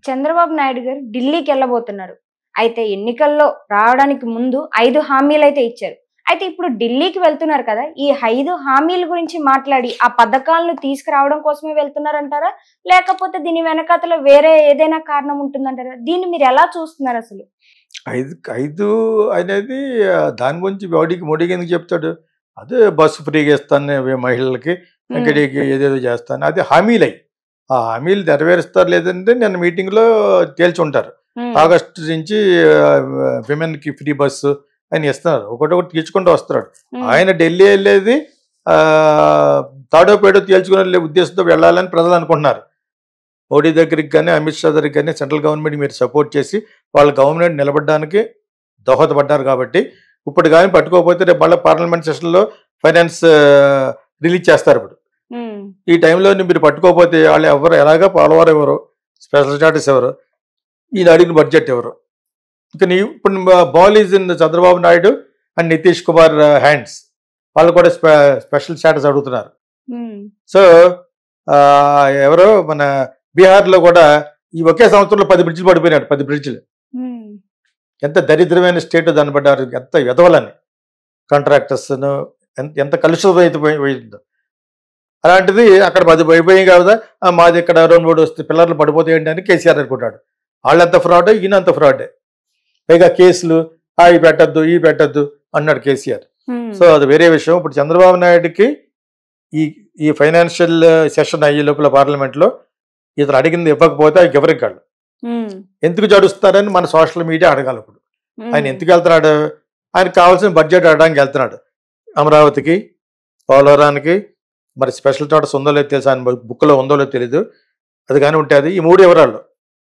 చంద్రబాబు నాయుడు గారు ఢిల్లీకి వెళ్ళబోతున్నారు అయితే ఎన్నికల్లో రావడానికి ముందు ఐదు హామీలు అయితే ఇచ్చారు అయితే ఇప్పుడు ఢిల్లీకి వెళ్తున్నారు కదా ఈ ఐదు హామీల గురించి మాట్లాడి ఆ పథకాలను తీసుకురావడం కోసమే వెళ్తున్నారంటారా లేకపోతే దీని వెనకాతలో వేరే ఏదైనా కారణం ఉంటుందంటారా దీన్ని మీరు ఎలా చూస్తున్నారు అసలు ఐదు ఐదు అనేది ఆ, దాని గురించి మోడీకి మోడీకి ఎందుకు చెప్తాడు అదే బస్సు ఫ్రీగా ఇస్తాను వే- మహిళలకి ఉమ్, ఇంకడికి ఏదేదో చేస్తాను అది హామీలై ఆ హామీలు నెరవేరుస్తారు లేదంటే నేను మీటింగ్లో తేల్చి ఉంటారు ఉమ్, ఆగస్టు నుంచి విమెన్కి ఫ్రీ బస్సు అని ఇస్తున్నారు ఒకటొకటి తీర్చుకుంటూ వస్తున్నాడు ఉమ్, ఆయన ఢిల్లీ వెళ్ళేది ఆ, తాడో పేడో తేల్చుకునే ఉద్దేశంతో వెళ్ళాలని ప్రజలు అనుకుంటున్నారు మోడీ దగ్గరికి కానీ అమిత్ షా దగ్గరికి కానీ సెంట్రల్ గవర్నమెంట్ మీరు సపోర్ట్ చేసి వాళ్ళ గవర్నమెంట్ నిలబడడానికి దోహదపడ్డారు కాబట్టి ఇప్పుడు కానీ పట్టుకోకపోతే రేపు మళ్ళీ పార్లమెంట్ సెషన్లో ఫైనాన్స్ రిలీజ్ చేస్తారు ఇప్పుడు ఉమ్, ఈ టైంలో మీరు పట్టుకోకపోతే వాళ్ళు ఎవరు ఎలాగా పోలవరం ఎవరు స్పెషల్ స్టాటస్ ఎవరు ఈయన అడిగిన బడ్జెట్ ఎవరు ఇక నీ ఇప్పుడు ball is in Chandrababu Naidu and Nitish Kumar hands వాళ్ళు కూడా స్పె స్పెషల్ స్టాటస్ అడుగుతున్నారు ఉమ్, సో ఆ, ఎవరో మన బీహార్లో కూడా ఈ ఒకే సంవత్సరంలో పది బ్రిడ్జిలు పడిపోయినాడు పది బ్రిడ్జిలు ఉమ్, ఎంత దరిద్రమైన స్టేట్ దాన్ని పడ్డారు ఎంత ఎదవలని కాంట్రాక్టర్స్ను ఎంత ఎంత కలుషితం అయితే పోయి- పోయిందో అలాంటిది అక్కడ పది అయిపోయాయి కదా ఆ, మాది ఇక్కడ రెండు మూడు వస్తే పిల్లర్లు పడిపోతాయండి అని కేసీఆర్ అనుకుంటాడు వాళ్ళంత ఫ్రాడ్ ఈయన అంత ఫ్రాడే పైగా కేసులు ఆ ఈ పెట్టద్దు ఈ పెట్టద్దు అన్నాడు కేసీఆర్ ఉమ్, సో అది వేరే విషయం ఇప్పుడు చంద్రబాబు నాయుడుకి ఈ ఈ ఫైనాన్షియల్ సెషన్ అయ్యే లోపల పార్లమెంట్లో ఇతను అడిగింది ఇవ్వకపోతే ఆయనకి ఎవరికి కాదు ఉమ్, ఎందుకు జడుస్తారని మన సోషల్ మీడియా అడగాలి ఇప్పుడు ఉమ్, ఆయన ఎందుకు వెళ్తున్నాడు ఆయనకు కావాల్సిన బడ్జెట్ అడగడానికి వెళ్తున్నాడు అమరావతికి పోలవరానికి మరి స్పెషల్ టాటస్ ఉందో లేదో తెలుసు ఆయన బుక్లో ఉందో లేదో తెలీదు అది కానీ ఉంటుంది ఈ మూడు వివరాలు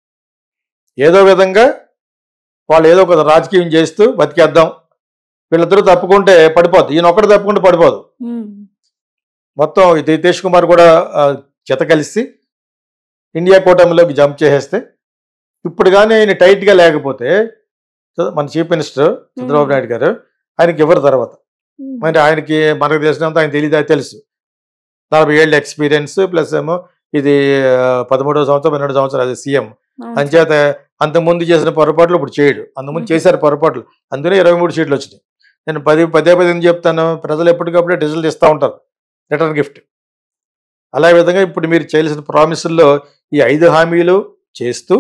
ఏదో విధంగా వాళ్ళు ఏదో ఒక రాజకీయం చేస్తూ బతికేద్దాం వీళ్ళిద్దరూ తప్పుకుంటే పడిపోద్ది ఈయన ఒక్కడు తప్పుకుంటే పడిపోదు ఉమ్, మొత్తం ఈ నితీష్ కుమార్ కూడా ఆ, జత కలిసి ఇండియా కూటమిలోకి జంప్ చేసేస్తే ఇప్పుడు కానీ ఆయన టైట్గా లేకపోతే సో మన చీఫ్ మినిస్టర్ చంద్రబాబు నాయుడు గారు ఆయనకి ఎవరు తర్వాత ఉమ్, మరి ఆయనకి మనకు తెలిసినంత ఆయన తెలియదు తెలుసు నలభై ఏళ్ళ ఎక్స్పీరియన్స్ ప్లస్ ఏమో ఇది ఆ, పదమూడవ సంవత్సరం పన్నెండు సంవత్సరం అది సీఎం అవును. అంచేత అంతకుముందు చేసిన పొరపాట్లు ఇప్పుడు చేయడు అంతకుముందు మ్మ్. చేశారు పొరపాట్లు అందుకనే ఇరవై మూడు సీట్లు వచ్చినాయి నేను పది పదే పదే ఎందుకు చెప్తాను ప్రజలు ఎప్పటికప్పుడే రిజల్ట్ ఇస్తూ ఉంటారు రిటర్న్ గిఫ్ట్ అలా విధంగా ఇప్పుడు మీరు చేయాల్సిన ప్రామిసుల్లో ఈ ఐదు హామీలు చేస్తూ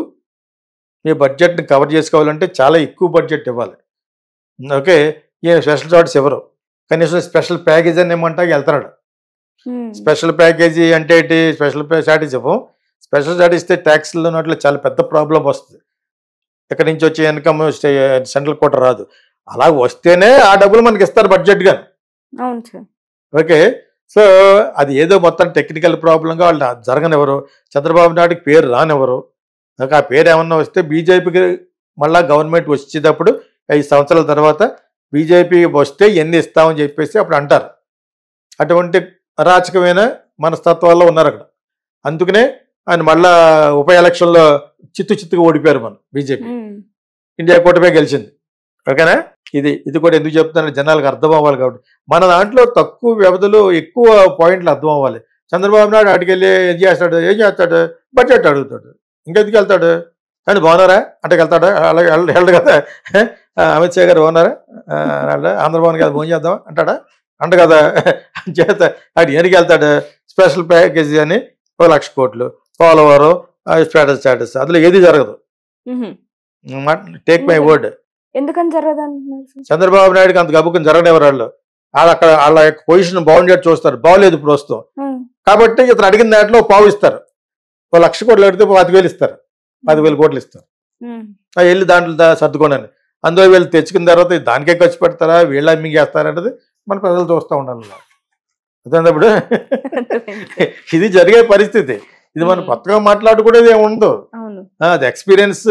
మీ బడ్జెట్ని కవర్ చేసుకోవాలంటే చాలా ఎక్కువ బడ్జెట్ ఇవ్వాలి ఓకే ఈయన స్పెషల్ చార్ట్స్ ఎవరు కనీసం స్పెషల్ ప్యాకేజ్ అని ఏమంటా వెళ్తున్నాడు ఉమ్, స్పెషల్ ప్యాకేజీ అంటే ఏంటి స్పెషల్ స్టాటస్ ఇవ్వం స్పెషల్ స్టాటస్ ఇస్తే ట్యాక్స్లో నోట్లో చాలా పెద్ద ప్రాబ్లం వస్తుంది ఎక్కడి నుంచి వచ్చే ఇన్కమ్ సెంట్రల్ కోట రాదు అలా వస్తేనే ఆ డబ్బులు మనకి ఇస్తారు బడ్జెట్గా అవును సార్ ఓకే సో అది ఏదో మొత్తం టెక్నికల్ ప్రాబ్లంగా వాళ్ళు జరగనివ్వరు చంద్రబాబు నాయుడుకి పేరు రానివ్వరు నాకు ఆ పేరు ఏమన్నా వస్తే బీజేపీకి మళ్ళా గవర్నమెంట్ వచ్చేటప్పుడు ఐదు సంవత్సరాల తర్వాత బీజేపీ వస్తే ఎన్ని ఇస్తామని చెప్పేసి అప్పుడు అంటారు అటువంటి అరాచకమైన మనస్తత్వాల్లో ఉన్నారు అక్కడ అందుకనే ఆయన మళ్ళా ఉప ఎలక్షన్లో చిత్తు చిత్తుగా ఓడిపోయారు మనం బీజేపీ ఉమ్, ఇండియా కూటమే గెలిచింది ఓకేనా ఇది ఇది కూడా ఎందుకు చెప్తున్నారు జనాలకు అర్థం అవ్వాలి కాబట్టి మన దాంట్లో తక్కువ వ్యవధిలో ఎక్కువ పాయింట్లు అర్థం అవ్వాలి చంద్రబాబు నాయుడు అటుకెళ్ళి ఏం చేస్తాడు ఏం చేస్తాడు బడ్జెట్ అడుగుతాడు ఇంకెందుకు వెళ్తాడు కానీ బాగున్నారా అంటే వెళ్తాడా అలాగే వెళ్ళ- వెళ్ళడు కదా ఆ, అమిత్ షా గారు బాగున్నారా ఆ, అన్నాడా? ఆంధ్రభవన్ గారు భోజనం చేద్దాం అంటాడా అంట కదా చేత అటు ఎనికి వెళ్తాడు స్పెషల్ ప్యాకేజీ అని ఒక లక్ష కోట్లు పోలవరం స్టేటస్ స్టేటస్ అందులో ఏది జరగదు ఉహుం. టేక్ మై వర్డ్ ఎందుకని జరగదు అంటున్నారు సార్ చంద్రబాబు నాయుడుకి అంత గబుకుని జరగనివ్వరు వాళ్ళు వాళ్ళు అక్కడ వాళ్ళ యొక్క పొజిషన్ బాగుండేట్టు చూస్తారు బాగోలేదు ఇప్పుడు వస్తాం ఉమ్, కాబట్టి ఇతను అడిగిన దాంట్లో ఓ పావు ఇస్తారు ఓ లక్ష కోట్లు అడిగితే పది వేలు ఇస్తారు పదివేలు కోట్లు ఇస్తారు ఉమ్, ఆ వెళ్ళి దాంట్లో దా- సర్దుకోనని అందులో వీళ్ళు తెచ్చుకున్న తర్వాత దానికే ఖర్చు పెడతారా వీళ్ళ మింగేస్తారన్నది మన ప్రజలు చూస్తూ ఉండాలి అదేప్పుడు అర్థమైంది. ఇది జరిగే పరిస్థితి ఇది మనం మ్మ్. కొత్తగా మాట్లాడుకునేది ఏమి ఉండదు అవును ఆ, అది ఎక్స్పీరియన్స్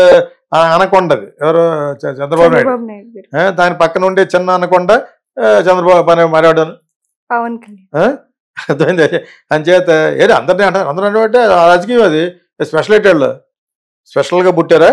అనకొండది ఎవరు చ- చంద్రబాబు నాయుడు చంద్రబాబు నాయుడు గారు ఆ, దాని పక్కన ఉండే చిన్న అనకొండ ఆ, చంద్రబాబు పని మరాడు పవన్ కళ్యాణ్ అర్థమైంది అంచేత ఏది అందరినీ అంటారు అందరూ అంటే రాజకీయం అది స్పెషల్ వాళ్ళు స్పెషల్గా పుట్టారా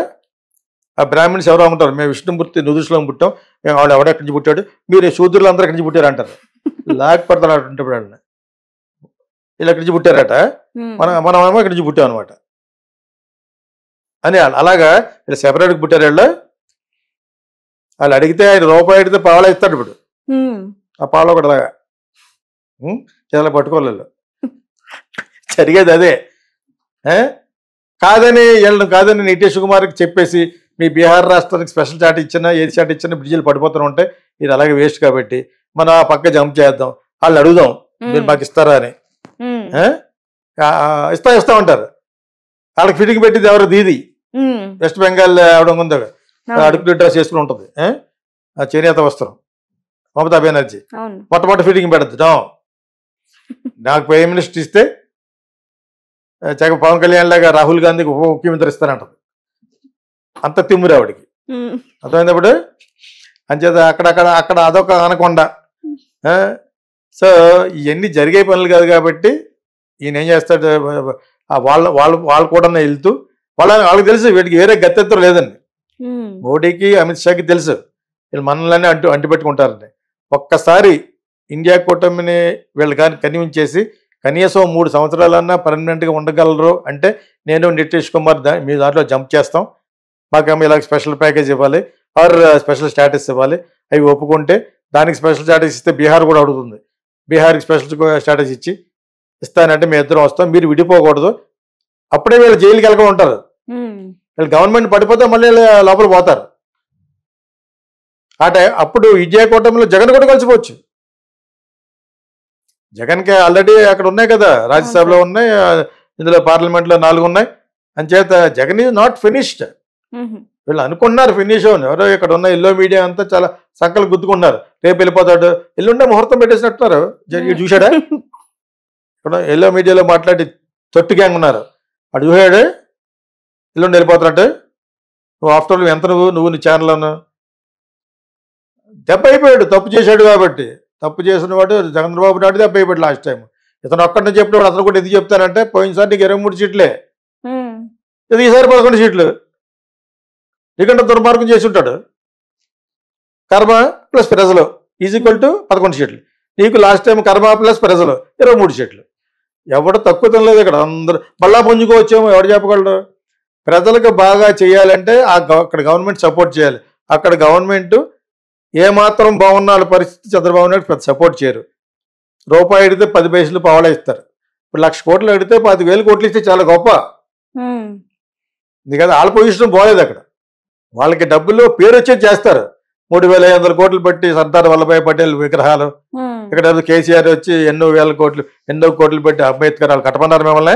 ఆ బ్రాహ్మణ్స్ ఎవరో ఉంటారు మేము విష్ణుమూర్తి నుదుసులో పుట్టాం మేము వాళ్ళు ఎవడెక్కడి నుంచి పుట్టాడు మీరు శూద్రులు అందరూ ఎక్కడి నుంచి పుట్టారు అంటారు లాక్ పడతారు అంటే వాళ్ళని వీళ్ళు ఎక్కడి నుంచి పుట్టారట ఉమ్, మనం మనం ఏమో ఇక్కడి నుంచి పుట్టాం అనమాట అని వాళ్ళు- అలాగా వీళ్ళు సెపరేట్గా పుట్టారు వీళ్ళు వాళ్ళు అడిగితే ఆయన రూపాయి అడిగితే పావులా ఇస్తాడు ఇప్పుడు ఉమ్. ఆ పావులో ఒకటి అలాగా ఉం? ఇలా పట్టుకోలేదు జరిగేది అదే ఏ? కాదని వీళ్ళని కాదని నితీష్ కుమార్కి చెప్పేసి మీ బీహార్ రాష్ట్రానికి స్పెషల్ చాట్ ఇచ్చినా ఏది చాట్ ఇచ్చినా బ్రిడ్జిలు పడిపోతూ ఉంటే ఇది అలాగే వేస్ట్ కాబట్టి మనం ఆ పక్క జంప్ చేద్దాం వాళ్ళు అడుగుదాం మీరు మాకు ఇస్తారా అని ఉమ్. ఏ? ఆ, ఇస్తా ఇస్తా ఉంటారు వాళ్ళకి ఫిట్టింగ్ పెట్టింది ఎవరు దీది ఉమ్. వెస్ట్ బెంగాల్ ఆవిడ ఉందో అవును. అడుగు డ్రెస్ వేసుకుని ఉంటుంది ఏ? ఆ చేనేత వస్త్రం మమతా బెనర్జీ అవును మొట్టమొదటి ఫిట్టింగ్ పెడతాం నాకు ప్రైమ్ మినిస్టర్ ఇస్తే ఆ, జగన్ పవన్ కళ్యాణ్ లాగా రాహుల్ గాంధీకి ఉప ముఖ్యమంత్రి ఇస్తానంటది అంత తిమ్మురు ఆవిడకి ఉమ్. అర్థమైనప్పుడు అంచేత అక్కడక్కడ అక్కడ అదొక అనకొండ ఆ, సో ఇవన్నీ జరిగే పనులు కాదు కాబట్టి ఈయన ఏం చేస్తాడు ఆ వాళ్ళ వాళ్ళు వాళ్ళు కూడా వెళ్తూ వాళ్ళ వాళ్ళకి తెలుసు వీటికి వేరే గత్యంతరం లేదండి ఉమ్. మోడీకి అమిత్ షాకి తెలుసు వీళ్ళు మనల్ని అంటు అంటిపెట్టుకుంటారని ఒక్కసారి ఇండియా కూటమిని వీళ్ళు కానీ కన్విన్స్ చేసి కనీసం మూడు సంవత్సరాలన్నా పర్మనెంట్గా ఉండగలరు అంటే నేను నితీష్ కుమార్ దా మీ దాంట్లో జంప్ చేస్తాం మాకేమో ఇలా స్పెషల్ ప్యాకేజ్ ఇవ్వాలి ఆర్ స్పెషల్ స్టాటస్ ఇవ్వాలి అవి ఒప్పుకుంటే దానికి స్పెషల్ స్టాటస్ ఇస్తే బీహార్ కూడా అడుగుతుంది బీహార్కి స్పెషల్ స్టాటస్ ఇచ్చి ఇస్తానంటే మేము ఇద్దరం వస్తాం మీరు విడిపోకూడదు అప్పుడే వీళ్ళు జైలుకి వెళ్ళకుండా ఉంటారు ఉమ్. వీళ్ళు గవర్నమెంట్ పడిపోతే మళ్ళీ వీళ్ళు లోపల పోతారు ఆ టై అప్పుడు విజయ కూటమిలో జగన్ కూడా కలిసిపోవచ్చు జగన్కి ఆల్రెడీ అక్కడ ఉన్నాయి కదా రాజ్యసభలో ఉన్నాయి ఆ, ఇందులో పార్లమెంట్లో నాలుగు ఉన్నాయి అంచేత Jagan is not finished um. వీళ్ళు అనుకున్నారు ఫినిష్ అని ఎవరో ఇక్కడ ఉన్న ఎల్లో మీడియా అంతా చాలా సంకలు గుద్దుకున్నారు రేపు వెళ్ళిపోతాడు ఎల్లుండే ముహూర్తం పెట్టేసినట్టున్నారు జ- ఈడు చూశాడా ఇక్కడ ఎల్లో మీడియాలో మాట్లాడి తొట్టు గ్యాంగ్ ఉన్నారు అటు చూసాడు ఎల్లుండి వెళ్ళిపోతున్నట్టు నువ్వు ఆఫ్టర్ ఆల్ ఎంత నువ్వు నువ్వు నీ ఛానల్ అను దెబ్బ అయిపోయాడు తప్పు చేశాడు కాబట్టి తప్పు చేసిన వాడు చంద్రబాబు నాయుడు దెబ్బ అయిపోయాడు లాస్ట్ టైం ఇతను ఒక్కడిని చెప్పినప్పుడు అతను కూడా ఎందుకు చెప్తానంటే పోయినసారి నీకు ఇరవై మూడు సీట్లే ఉమ్. ఇది ఈసారి పదకొండు సీట్లు నీకంటే దుర్మార్గం చేసి ఉంటాడు కర్మ ప్లస్ ప్రజలు ఈజ్ ఈక్వల్ టు పదకొండు సీట్లు నీకు లాస్ట్ టైం కర్మ ప్లస్ ప్రజలు ఇరవై మూడు సీట్లు ఎవడు తక్కువ తినలేదు ఇక్కడ అందరూ బల్లా పుంజుకోవచ్చేమో ఎవడు చెప్పగలడు ప్రజలకు బాగా చేయాలంటే ఆ గవ- అక్కడ గవర్నమెంట్ సపోర్ట్ చేయాలి అక్కడ గవర్నమెంట్ ఏమాత్రం బాగున్న వాళ్ళ పరిస్థితి చంద్రబాబు నాయుడు పెద్ద సపోర్ట్ చేయరు రూపాయి అడిగితే పది పైసలు పావలా ఇస్తారు ఇప్పుడు లక్ష కోట్లు అడిగితే పది వేలు కోట్లు ఇస్తే చాలా గొప్ప ఉమ్. ఎందుకంటే వాళ్ళ పొజిషన్ బాగలేదు అక్కడ వాళ్ళకి డబ్బులు పేరు వచ్చేది చేస్తారు మూడు వేల ఐదు వందల కోట్లు పెట్టి సర్దార్ వల్లభాయ్ పటేల్ విగ్రహాలు ఉమ్. ఇక్కడ ఏదో కేసీఆర్ వచ్చి ఎన్నో వేల కోట్లు ఎన్నో కోట్లు పెట్టి అంబేద్కర్ వాళ్ళు కట్టమన్నారు మిమ్మల్ని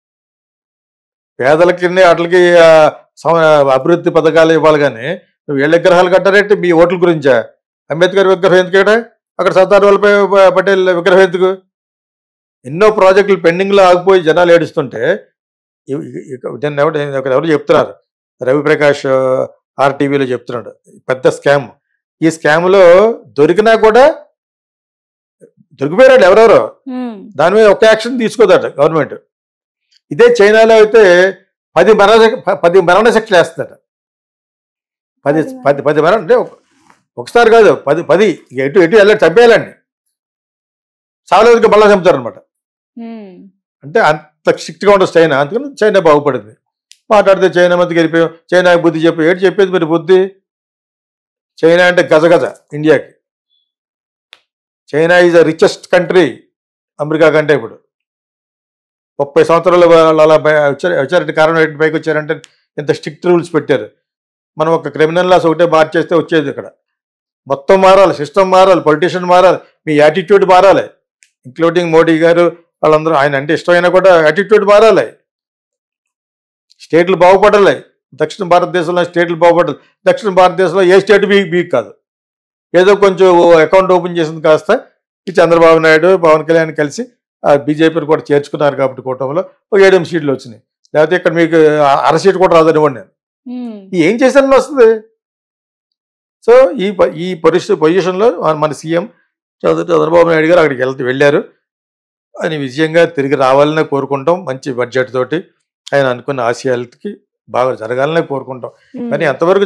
పేదలకి వాటికి ఆ, సం- అభివృద్ధి పథకాలు ఇవ్వాలి కానీ నువ్వు వీళ్ళ విగ్రహాలు కట్టారంటే మీ ఓట్ల గురించా అంబేద్కర్ విగ్రహం ఎందుకు ఇక్కడ అక్కడ సర్దార్ వల్లభాయ్ ప- పటేల్ విగ్రహం ఎందుకు ఎన్నో ప్రాజెక్టులు పెండింగ్లో ఆగిపోయి జనాలు ఏడుస్తుంటే ఇ- ఇ- ఇక- దీన్ని ఎవరు ఇక్కడ ఎవరు చెప్తున్నారు రవిప్రకాష్ ఆర్టీవీలో చెప్తున్నాడు పెద్ద స్కామ్ ఈ స్కామ్లో దొరికినా కూడా దొరికిపోయారు ఎవరెవరో ఉమ్. దాని మీద ఒక యాక్షన్ తీసుకోదట గవర్నమెంట్ ఇదే చైనాలో అయితే పది మరణ శిక్ష- పది మరణ శిక్షలు వేస్తుందట పది పది పది పది మరణ అంటే ఒక- ఒకసారి కాదు పది పది ఇక ఎటు ఎటు వెళ్ళి చంపేయాలండి సావలేదుగా మళ్ళా చంపుతారు అనమాట ఉమ్. అంటే అంత స్ట్రిక్ట్గా ఉండదు చైనా అందుకని చైనా బాగుపడింది మాట్లాడితే చైనా మధ్య గెలిపోయాం చైనా బుద్ధి చెప్పి ఏంటి చెప్పేది మీరు బుద్ధి చైనా అంటే గజ గజ ఇండియాకి China is the richest country America కంటే ఇప్పుడు ముప్పై సంవత్సరాలు వాళ్ళు అలా బయ- వచ్చారు వచ్చారంటే కారణం ఏంటి పైకి వచ్చారంటే ఇంత స్ట్రిక్ట్ రూల్స్ పెట్టారు మనం ఒక క్రిమినల్ లాస్ ఒకటే మార్చేస్తే వచ్చేది ఇక్కడ మొత్తం మారాలి సిస్టమ్ మారాలి పొలిటీషియన్ మారాలి మీ యాటిట్యూడ్ మారాలి ఇంక్లూడింగ్ మోడీ గారు వాళ్ళందరూ ఆయన అంటే ఇష్టమైనా కూడా యాటిట్యూడ్ మారాలి స్టేట్లు బాగుపడాలి దక్షిణ భారతదేశంలో స్టేట్లు బాగుపడాలి దక్షిణ భారతదేశంలో ఏ స్టేట్ వీక్ వీక్ కాదు ఏదో కొంచెం అకౌంట్ ఓపెన్ చేసింది కాస్త ఈ చంద్రబాబు నాయుడు పవన్ కళ్యాణ్ కలిసి బీజేపీని కూడా చేర్చుకున్నారు కాబట్టి కూటమిలో ఒక ఏడెనిమిది సీట్లు వచ్చినాయి లేకపోతే ఇక్కడ మీకు ఆ- అర సీట్ కూడా రాదనివ్వండి నేను ఉమ్. ఈ ఏం చేశారని వస్తుంది సో ఈ ప- ఈ పరిస్థితి పొజిషన్లో మన- మన సీఎం చంద్ర చంద్రబాబు నాయుడు గారు అక్కడికి వెళ్తూ వెళ్ళారు ఆయన విజయంగా తిరిగి రావాలనే కోరుకుంటాం మంచి బడ్జెట్ తోటి ఆయన అనుకున్న ఆశయాలకి బాగా జరగాలనే కోరుకుంటాం ఉమ్. కానీ ఎంతవరకు